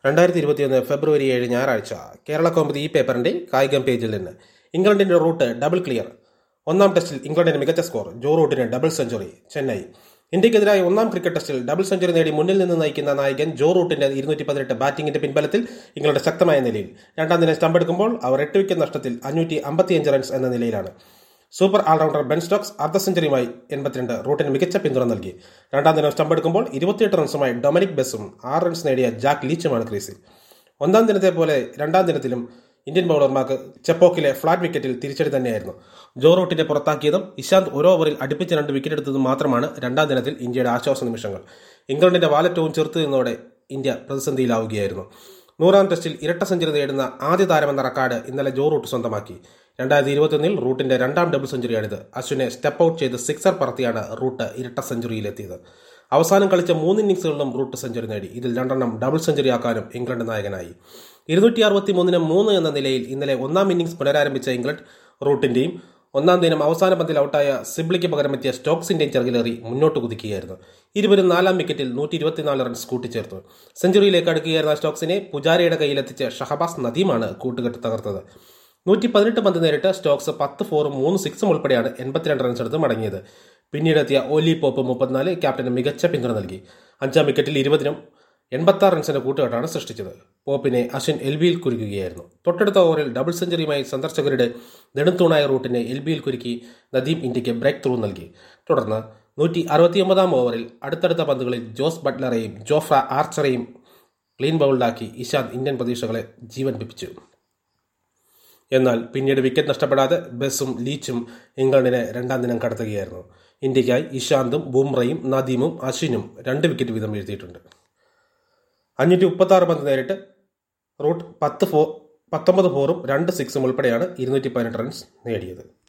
രണ്ടായിരത്തി ഇരുപത്തിയൊന്ന് ഫെബ്രുവരി ഏഴ് ഞായറാഴ്ച കേരള കൗമുദി ഈ പേപ്പറിന്റെ കായികം പേജിൽ നിന്ന് ഇംഗ്ലണ്ടിന്റെ റൂട്ട് ഡബിൾ ക്ലിയർ ഒന്നാം ടെസ്റ്റിൽ ഇംഗ്ലണ്ടിന് മികച്ച സ്കോർ ജോ റൂട്ടിന് ഡബിൾ സെഞ്ചുറി ചെന്നൈ ഇന്ത്യക്കെതിരായ ഒന്നാം ക്രിക്കറ്റ് ടെസ്റ്റിൽ ഡബിൾ സെഞ്ചുറി നേടി മുന്നിൽ നിന്ന് നയിക്കുന്ന നായകൻ ജോ റൂട്ടിന്റെ ഇരുന്നൂറ്റി പതിനെട്ട് ബാറ്റിംഗിന്റെ പിൻബലത്തിൽ ഇംഗ്ലണ്ട് ശക്തമായ നിലയിൽ രണ്ടാം ദിനം സ്റ്റമ്പെടുക്കുമ്പോൾ അവർ എട്ട് വിക്കറ്റ് നഷ്ടത്തിൽ അഞ്ഞൂറ്റി അമ്പത്തിയഞ്ച് റൺസ് എന്ന നിലയിലാണ് സൂപ്പർ ഓൾറൗണ്ടർ ബെൻ സ്റ്റോക്സ് അർദ്ധ സെഞ്ചുറിയുമായി എൺപത്തിരണ്ട് റൂട്ടിന് മികച്ച പിന്തുണ നൽകി രണ്ടാം ദിനം സ്റ്റമ്പെടുക്കുമ്പോൾ ഇരുപത്തിയെട്ട് റൺസുമായി ഡൊമിനിക് ബെസും ആറ് റൺസ് നേടിയ ജാക്ക് ലീച്ചുമാണ് ക്രീസിൽ ഒന്നാം ദിനത്തെ പോലെ രണ്ടാം ദിനത്തിലും ഇന്ത്യൻ ബൌളർമാർക്ക് ചെപ്പോക്കിലെ ഫ്ളാറ്റ് വിക്കറ്റിൽ തിരിച്ചടി തന്നെയായിരുന്നു ജോ റൂട്ടിനെ പുറത്താക്കിയതും ഇശാന്ത് ഒരു ഓവറിൽ അടുപ്പിച്ച് രണ്ട് വിക്കറ്റ് എടുത്തതും മാത്രമാണ് രണ്ടാം ദിനത്തിൽ ഇന്ത്യയുടെ ആശ്വാസ നിമിഷങ്ങൾ ഇംഗ്ലണ്ടിന്റെ വാലറ്റവും ചെറുത്തു നിന്നോടെ ഇന്ത്യ പ്രതിസന്ധിയിലാവുകയായിരുന്നു നൂറാം ടെസ്റ്റിൽ ഇരട്ട സെഞ്ചുറി നേടുന്ന ആദ്യ താരമെന്ന റെക്കോർഡ് ഇന്നലെ ജോ റൂട്ട് സ്വന്തമാക്കി രണ്ടായിരത്തി ഇരുപത്തിയൊന്നിൽ റൂട്ടിന്റെ രണ്ടാം ഡബിൾ സെഞ്ചുറിയാണിത് അശ്വിനെ സ്റ്റെപ്പ് ഔട്ട് ചെയ്ത് സിക്സർ പറത്തിയാണ് റൂട്ട് ഇരട്ട സെഞ്ചുറിയിലെത്തിയത് അവസാനം കളിച്ച മൂന്ന് ഇന്നിംഗ്സുകളിലും റൂട്ട് സെഞ്ചുറി നേടി ഇതിൽ രണ്ടെണ്ണം ഡബിൾ സെഞ്ചുറിയാക്കാനും ഇംഗ്ലണ്ട് നായകനായി ഇരുന്നൂറ്റി അറുപത്തി മൂന്നിന് മൂന്ന് എന്ന നിലയിൽ ഇന്നലെ ഒന്നാം ഇന്നിംഗ്സ് പുനരാരംഭിച്ച ഇംഗ്ലണ്ട് റൂട്ടിന്റെയും ഒന്നാം ദിനം അവസാന പന്തിൽ ഔട്ടായ സിബ്ലിക്ക് പകരമെത്തിയ സ്റ്റോക്സിന്റെയും ചെറുകിലേറി മുന്നോട്ട് കുതിക്കുകയായിരുന്നു ഇരുവരും നാലാം വിക്കറ്റിൽ നൂറ്റി ഇരുപത്തിനാല് റൺസ് കൂട്ടിച്ചേർത്തു സെഞ്ചുറിയിലേക്ക് അടുക്കുകയായിരുന്ന സ്റ്റോക്സിനെ പുജാരയുടെ കയ്യിലെത്തിച്ച് ഷഹബാസ് നദീമാണ് കൂട്ടുകെട്ട് തകർത്തത് നൂറ്റി പതിനെട്ട് പന്ത് നേരിട്ട് സ്റ്റോക്സ് പത്ത് ഫോറും മൂന്ന് സിക്സും ഉൾപ്പെടെയാണ് എൺപത്തിരണ്ട് റൺസ് എടുത്ത് മടങ്ങിയത് പിന്നീടെത്തിയ ഓലി പോപ്പ് മുപ്പത്തിനാല് ക്യാപ്റ്റന് മികച്ച പിന്തുണ നൽകി അഞ്ചാം വിക്കറ്റിൽ ഇരുപതിനും എൺപത്തി ആറ് റൺസിന്റെ കൂട്ടുകെട്ടാണ് സൃഷ്ടിച്ചത് പോപ്പിനെ അശ്വിൻ എൽ ബിയിൽ കുരുക്കുകയായിരുന്നു തൊട്ടടുത്ത ഓവറിൽ ഡബിൾ സെഞ്ചുറിയുമായി സന്ദർശകരുടെ നെടുംതൂണായ റൂട്ടിനെ എൽ ബിയിൽ കുരുക്കി നദീം ഇന്ത്യക്ക് ബ്രേക്ക് ത്രൂ നൽകി തുടർന്ന് നൂറ്റി അറുപത്തിയൊമ്പതാം ഓവറിൽ അടുത്തടുത്ത പന്തുകളിൽ ജോസ് ബട്ട്ലറെയും ജോഫ്ര ആർച്ചറെയും ക്ലീൻ ബൗൾഡാക്കി ഇഷാന്ത് ഇന്ത്യൻ പ്രതീക്ഷകളെ ജീവൻ വെപ്പിച്ചു എന്നാൽ പിന്നീട് വിക്കറ്റ് നഷ്ടപ്പെടാതെ ബസും ലീച്ചും ഇംഗ്ലണ്ടിനെ രണ്ടാം ദിനം കടത്തുകയായിരുന്നു ഇന്ത്യക്കായി ഇഷാന്തും ബുംറയും നദീമും അശ്വിനും രണ്ട് വിക്കറ്റ് വീതം വീഴ്ത്തിയിട്ടുണ്ട് അഞ്ഞൂറ്റി മുപ്പത്തി ആറ് പന്ത് നേരിട്ട് റൂട്ട് പത്ത് ഫോ പത്തൊമ്പത് ഫോറും രണ്ട് സിക്സും ഉൾപ്പെടെയാണ് ഇരുന്നൂറ്റി പതിനെട്ട് റൺസ് നേടിയത്